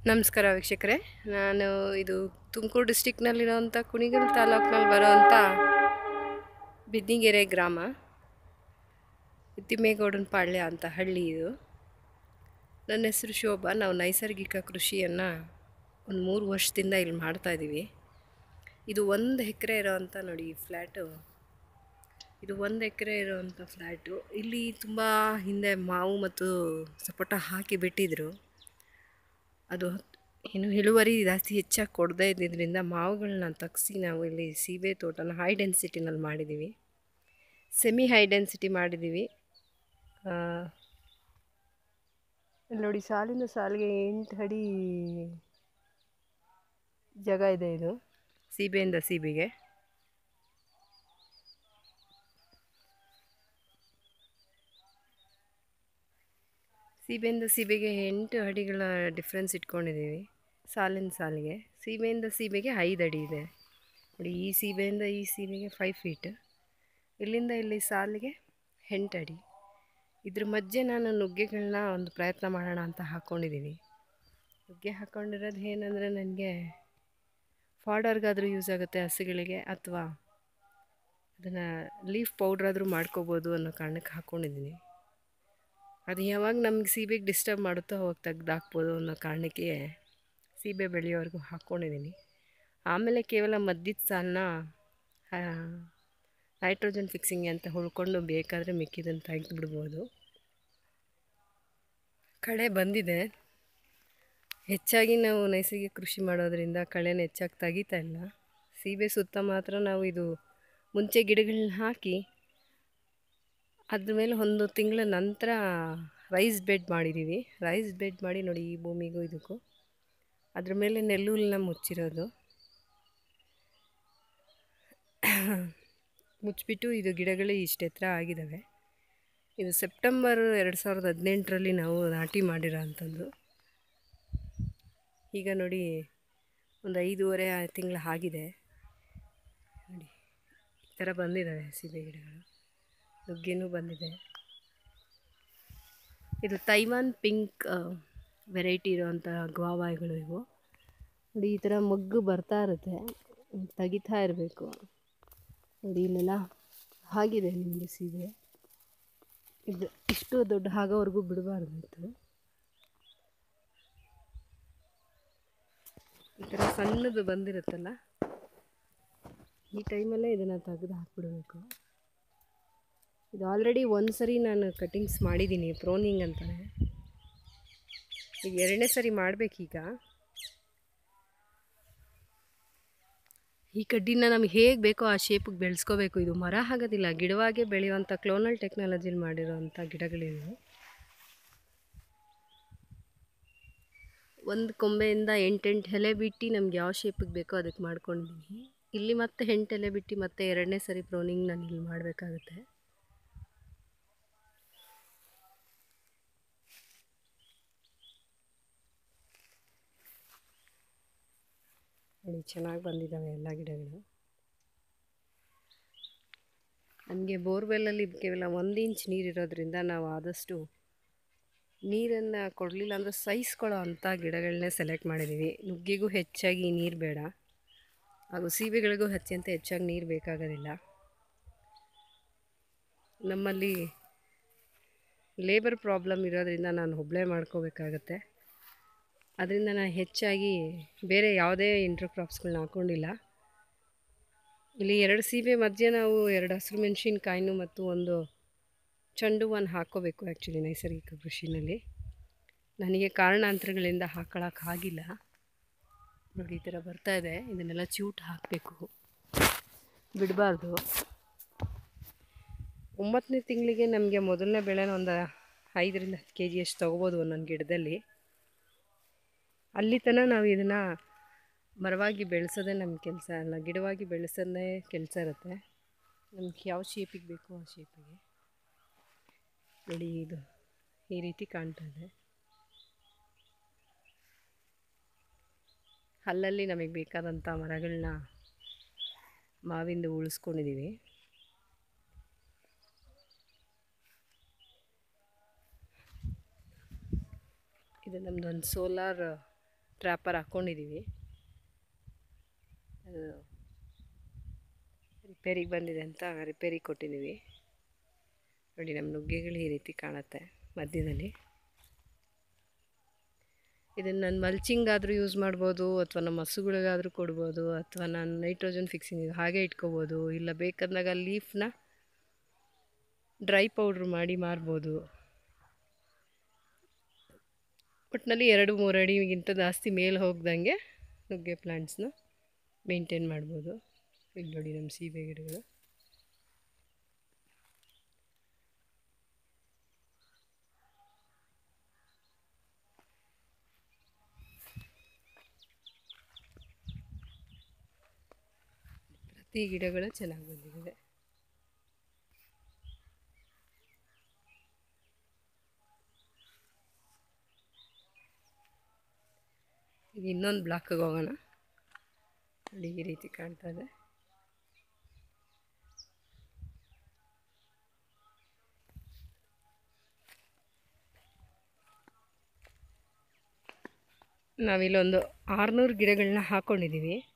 ನಮಸ್ಕಾರ ವೀಕ್ಷಕರೇ ನಾನು ಇದು ತುಮಕೂರು ಡಿಸ್ಟಿಕ್ನಲ್ಲಿರೋವಂಥ ಕುಣಿಗಲ್ ತಾಲೂಕಿನಲ್ಲಿ ಬರೋವಂಥ ಬಿದ್ನಿಗೆರೆ ಗ್ರಾಮ ತಿಮ್ಮೇಗೌಡನ ಪಾಳ್ಯ ಅಂತ ಹಳ್ಳಿ ಇದು ನನ್ನ ಹೆಸರು ಶೋಭಾ ನಾವು ನೈಸರ್ಗಿಕ ಕೃಷಿಯನ್ನು ಒಂದು ಮೂರು ವರ್ಷದಿಂದ ಇಲ್ಲಿ ಮಾಡ್ತಾಯಿದ್ದೀವಿ ಇದು ಒಂದು ಎಕರೆ ಇರೋವಂಥ ನೋಡಿ ಈ ಫ್ಲ್ಯಾಟು ಇದು ಒಂದು ಎಕರೆ ಇರೋವಂಥ ಫ್ಲ್ಯಾಟು ಇಲ್ಲಿ ತುಂಬ ಹಿಂದೆ ಮಾವು ಮತ್ತು ಸಪೋಟ ಹಾಕಿ ಬಿಟ್ಟಿದ್ರು ಅದು ಏನು ಇಳುವರಿ ಜಾಸ್ತಿ ಹೆಚ್ಚಾಗಿ ಕೊಡದೇ ಇದ್ದಿದ್ದರಿಂದ ಮಾವುಗಳನ್ನ ತೆಗ್ಸಿ ನಾವು ಇಲ್ಲಿ ಸೀಬೆ ತೋಟನ ಹೈ ಡೆನ್ಸಿಟಿನಲ್ಲಿ ಮಾಡಿದ್ದೀವಿ ಸೆಮಿ ಹೈ ಡೆನ್ಸಿಟಿ ಮಾಡಿದ್ದೀವಿ ಆ, ಇಲ್ಲಿ ನೋಡಿ ಸಾಲಿನ ಸಾಲಿಗೆ ಎಂಟು ಅಡಿ ಜಾಗ ಇದೆ ಇದು ಸೀಬೆಯಿಂದ ಸೀಬೆಗೆ ಸೀಬೆಯಿಂದ ಸೀಬೆಗೆ ಎಂಟು ಅಡಿಗಳ ಡಿಫ್ರೆನ್ಸ್ ಇಟ್ಕೊಂಡಿದ್ದೀವಿ ಸಾಲಿನ ಸಾಲಿಗೆ ಸೀಬೆಯಿಂದ ಸೀಬೆಗೆ ಐದು ಅಡಿ ಇದೆ ನೋಡಿ ಈ ಸೀಬೆಯಿಂದ ಈ ಸೀಬೆಗೆ ಫೈವ್ ಫೀಟ್ ಇಲ್ಲಿಂದ ಇಲ್ಲಿ ಸಾಲಿಗೆ ಎಂಟು ಅಡಿ ಇದ್ರ ಮಧ್ಯೆ ನಾನು ನುಗ್ಗೆಗಳನ್ನ ಒಂದು ಪ್ರಯತ್ನ ಮಾಡೋಣ ಅಂತ ಹಾಕ್ಕೊಂಡಿದ್ದೀನಿ ನುಗ್ಗೆ ಹಾಕ್ಕೊಂಡಿರೋದು ಏನಂದರೆ ನನಗೆ ಫಾಡರ್ಗಾದರೂ ಯೂಸ್ ಆಗುತ್ತೆ ಹಸುಗಳಿಗೆ ಅಥವಾ ಅದನ್ನು ಲೀಫ್ ಪೌಡ್ರಾದರೂ ಮಾಡ್ಕೋಬೋದು ಅನ್ನೋ ಕಾರಣಕ್ಕೆ ಹಾಕ್ಕೊಂಡಿದ್ದೀನಿ ಅದು ಯಾವಾಗ ನಮ್ಗೆ ಸೀಬೆಗೆ ಡಿಸ್ಟರ್ಬ್ ಮಾಡುತ್ತೋ ಅವಾಗ ತೆಗ್ದು ಹಾಕ್ಬೋದು ಅನ್ನೋ ಕಾರಣಕ್ಕೆ ಸೀಬೆ ಬೆಳೆಯೋವರೆಗೂ ಹಾಕ್ಕೊಂಡಿದ್ದೀನಿ ಆಮೇಲೆ ಕೇವಲ ಮಧ್ಯದ ಸಾಲನ್ನ ನೈಟ್ರೋಜನ್ ಫಿಕ್ಸಿಂಗ್ ಅಂತ ಹುಳ್ಕೊಂಡು ಬೇಕಾದರೆ ಮಿಕ್ಕಿದ್ದನ್ನು ತೆಗೆದು ಬಿಡ್ಬೋದು ಕಳೆ ಬಂದಿದೆ ಹೆಚ್ಚಾಗಿ ನಾವು ನೈಸರ್ಗಿಕ ಕೃಷಿ ಮಾಡೋದ್ರಿಂದ ಕಳೆನ ಹೆಚ್ಚಾಗಿ ತೆಗಿತಾ ಇಲ್ಲ ಸೀಬೆ ಸುತ್ತ ಮಾತ್ರ ನಾವು ಇದು ಮುಂಚೆ ಗಿಡಗಳನ್ನ ಹಾಕಿ ಅದ್ರ ಮೇಲೆ ಒಂದು ತಿಂಗಳ ನಂತರ ರೈಸ್ ಬೆಡ್ ಮಾಡಿದ್ದೀವಿ ರೈಸ್ ಬೆಡ್ ಮಾಡಿ ನೋಡಿ ಈ ಭೂಮಿಗೂ ಇದಕ್ಕೂ ಅದ್ರ ಮೇಲೆ ನೆಲ್ಲುಲ್ನ ಮುಚ್ಚಿರೋದು ಮುಚ್ಚಿಬಿಟ್ಟು ಇದು ಗಿಡಗಳು ಇಷ್ಟು ಎತ್ತರ ಆಗಿದ್ದಾವೆ ಇದು ಸೆಪ್ಟೆಂಬರ್ ಎರಡು ಸಾವಿರದ ಹದಿನೆಂಟರಲ್ಲಿ ನಾವು ನಾಟಿ ಮಾಡಿರೋ ಅಂಥದ್ದು ಈಗ ನೋಡಿ ಒಂದು ಐದೂವರೆ ತಿಂಗಳು ಆಗಿದೆ ನೋಡಿ ಈ ಥರ ಬಂದಿದ್ದಾವೆ ಸೀಬೆ ಗಿಡಗಳು ನುಗ್ಗೆನೂ ಬಂದಿದೆ ಇದು ತೈವಾನ್ ಪಿಂಕ್ ವೆರೈಟಿ ಇರೋವಂಥ ಗ್ವಾವಾಗಳು ಇವು ನೋಡಿ ಈ ಥರ ಮಗ್ಗು ಬರ್ತಾ ಇರುತ್ತೆ ತೆಗಿತಾ ಇರಬೇಕು ನೋಡಿ ಇಲ್ಲೆಲ್ಲ ಆಗಿದೆ ನಿಮಗೆ ಸೀಬೆ ಇದು ಇಷ್ಟು ದೊಡ್ಡ ಆಗೋವರೆಗೂ ಬಿಡಬಾರ್ದಿತ್ತು ಈ ಥರ ಸಣ್ಣದು ಬಂದಿರುತ್ತಲ್ಲ ಈ ಟೈಮಲ್ಲೇ ಇದನ್ನು ತೆಗೆದು ಹಾಕ್ಬಿಡಬೇಕು ಇದು ಆಲ್ರೆಡಿ ಒಂದು ಸರಿ ನಾನು ಕಟಿಂಗ್ಸ್ ಮಾಡಿದ್ದೀನಿ ಪ್ರೋನಿಂಗ್ ಅಂತಾನೆ ಈಗ ಎರಡನೇ ಸರಿ ಮಾಡಬೇಕೀಗ ಈ ಕಡ್ಡಿನ ನಮ್ಗೆ ಹೇಗೆ ಬೇಕೋ ಆ ಶೇಪಿಗೆ ಬೆಳೆಸ್ಕೋಬೇಕು ಇದು ಮರ ಆಗೋದಿಲ್ಲ ಗಿಡವಾಗೇ ಬೆಳೆಯುವಂಥ ಕ್ಲೋನಲ್ ಟೆಕ್ನಾಲಜಿಲಿ ಮಾಡಿರೋವಂಥ ಗಿಡಗಳಿವು ಒಂದು ಕೊಂಬೆಯಿಂದ ಎಂಟೆಂಟು ಎಲೆ ಬಿಟ್ಟು ನಮ್ಗೆ ಯಾವ ಶೇಪಿಗೆ ಬೇಕೋ ಅದಕ್ಕೆ ಮಾಡ್ಕೊಂಡಿದ್ದೀನಿ ಇಲ್ಲಿ ಮತ್ತೆ ಎಂಟು ಎಲೆ ಬಿಟ್ಟು ಮತ್ತೆ ಎರಡನೇ ಸರಿ ಪ್ರೋನಿಂಗ್ ನಾನು ಇಲ್ಲಿ ಮಾಡಬೇಕಾಗುತ್ತೆ ನೋಡಿ ಚೆನ್ನಾಗಿ ಬಂದಿದ್ದಾವೆ ಎಲ್ಲ ಗಿಡಗಳು ನಮಗೆ ಬೋರ್ವೆಲ್ಲಲ್ಲಿ ಕೇವಲ ಒಂದು ಇಂಚ್ ನೀರಿರೋದ್ರಿಂದ ನಾವು ಆದಷ್ಟು ನೀರನ್ನು ಕೊಡಲಿಲ್ಲ ಅಂದರೆ ಸಹಿಸ್ಕೊಳ್ಳೋ ಅಂಥ ಗಿಡಗಳನ್ನೇ ಸೆಲೆಕ್ಟ್ ಮಾಡಿದ್ದೀವಿ ನುಗ್ಗಿಗೂ ಹೆಚ್ಚಾಗಿ ನೀರು ಬೇಡ ಹಾಗೂ ಸೀಬೆಗಳಿಗೂ ಅತ್ಯಂತ ಹೆಚ್ಚಾಗಿ ನೀರು ಬೇಕಾಗೋದಿಲ್ಲ ನಮ್ಮಲ್ಲಿ ಲೇಬರ್ ಪ್ರಾಬ್ಲಮ್ ಇರೋದ್ರಿಂದ ನಾನು ಒಬ್ಬಳೇ ಮಾಡ್ಕೋಬೇಕಾಗತ್ತೆ ಅದರಿಂದ ನಾನು ಹೆಚ್ಚಾಗಿ ಬೇರೆ ಯಾವುದೇ ಇಂಟ್ರ್ ಕ್ರಾಪ್ಸ್ಗಳನ್ನ ಹಾಕ್ಕೊಂಡಿಲ್ಲ ಇಲ್ಲಿ ಎರಡು ಸೀಬೆ ಮಧ್ಯೆ ನಾವು ಎರಡು ಹಸಿರು ಮೆಣಸಿನ್ಕಾಯಿನೂ ಮತ್ತು ಒಂದು ಚೆಂಡು ಹೂವನ್ನು ಹಾಕ್ಕೋಬೇಕು ಆ್ಯಕ್ಚುಲಿ ನೈಸರ್ಗಿಕ ಕೃಷಿನಲ್ಲಿ ನನಗೆ ಕಾರಣಾಂತರಗಳಿಂದ ಹಾಕೊಳ್ಳೋಕ್ಕಾಗಿಲ್ಲ ನೋಡಿ ಈ ಥರ ಬರ್ತಾ ಇದೆ ಇದನ್ನೆಲ್ಲ ಚ್ಯೂಟ್ ಹಾಕಬೇಕು ಬಿಡಬಾರ್ದು ಒಂಬತ್ತನೇ ತಿಂಗಳಿಗೆ ನಮಗೆ ಮೊದಲನೇ ಬೆಳೆನ ಒಂದು ಐದರಿಂದ ಹತ್ತು ಕೆ ಜಿಯಷ್ಟು ತೊಗೋಬೋದು ಒಂದೊಂದು ಗಿಡದಲ್ಲಿ ಅಲ್ಲಿ ತನಕ ನಾವು ಇದನ್ನು ಮರವಾಗಿ ಬೆಳೆಸೋದೇ ನಮ್ಮ ಕೆಲಸ ಅಲ್ಲ ಗಿಡವಾಗಿ ಬೆಳೆಸೋದೇ ಕೆಲಸ ಇರುತ್ತೆ ನಮ್ಗೆ ಯಾವ ಶೇಪಿಗೆ ಬೇಕೋ ಆ ಶೇಪಿಗೆ ನೋಡಿ ಇದು ಈ ರೀತಿ ಕಾಣ್ತಾ ಇದೆ ಅಲ್ಲಲ್ಲಿ ನಮಗೆ ಬೇಕಾದಂಥ ಮರಗಳನ್ನ ಮಾವಿಂದ ಉಳಿಸ್ಕೊಂಡಿದ್ದೀವಿ ಇದು ನಮ್ಮದೊಂದು ಸೋಲಾರ್ ಟ್ರ್ಯಾಪರ್ ಹಾಕ್ಕೊಂಡಿದ್ದೀವಿ ಅದು ರಿಪೇರಿಗೆ ಬಂದಿದೆ ಅಂತ ರಿಪೇರಿಗೆ ಕೊಟ್ಟಿದ್ದೀವಿ ನೋಡಿ ನಮ್ಮ ನುಗ್ಗೆಗಳು ಈ ರೀತಿ ಕಾಣುತ್ತೆ ಮಧ್ಯದಲ್ಲಿ ಇದನ್ನು ನಾನು ಮಲ್ಚಿಂಗ್ ಆದರೂ ಯೂಸ್ ಮಾಡ್ಬೋದು ಅಥವಾ ನಮ್ಮ ಹಸುಗಳಿಗಾದರೂ ಕೊಡ್ಬೋದು ಅಥವಾ ನಾನು ನೈಟ್ರೋಜನ್ ಫಿಕ್ಸಿಂಗ್ ಹಾಗೆ ಇಟ್ಕೋಬೋದು ಇಲ್ಲ ಬೇಕಾದಾಗ ಲೀಫ್ನ ಡ್ರೈ ಪೌಡ್ರ್ ಮಾಡಿ ಮಾರ್ಬೋದು ಒಟ್ಟಿನಲ್ಲಿ ಎರಡು ಮೂರು ಅಡಿಗಿಂತ ಜಾಸ್ತಿ ಮೇಲೆ ಹೋಗ್ದಂಗೆ ನುಗ್ಗೆ ಪ್ಲಾಂಟ್ಸ್ನ ಮೇಂಟೈನ್ ಮಾಡ್ಬೋದು ಇಲ್ಲಿ ನೋಡಿ ನಮ್ಮ ಸೀಬೆ ಗಿಡಗಳು ಪ್ರತಿ ಗಿಡಗಳು ಚೆನ್ನಾಗಿ ಬಂದಿದೆ ಈಗ ಇನ್ನೊಂದು ಬ್ಲಾಕ್ಗೆ ಹೋಗೋಣ ನೋಡಿ ಈ ರೀತಿ ಕಾಣ್ತಾ ಇದೆ ನಾವಿಲ್ಲೊಂದು ಆರುನೂರು ಗಿಡಗಳನ್ನ ಹಾಕ್ಕೊಂಡಿದ್ದೀವಿ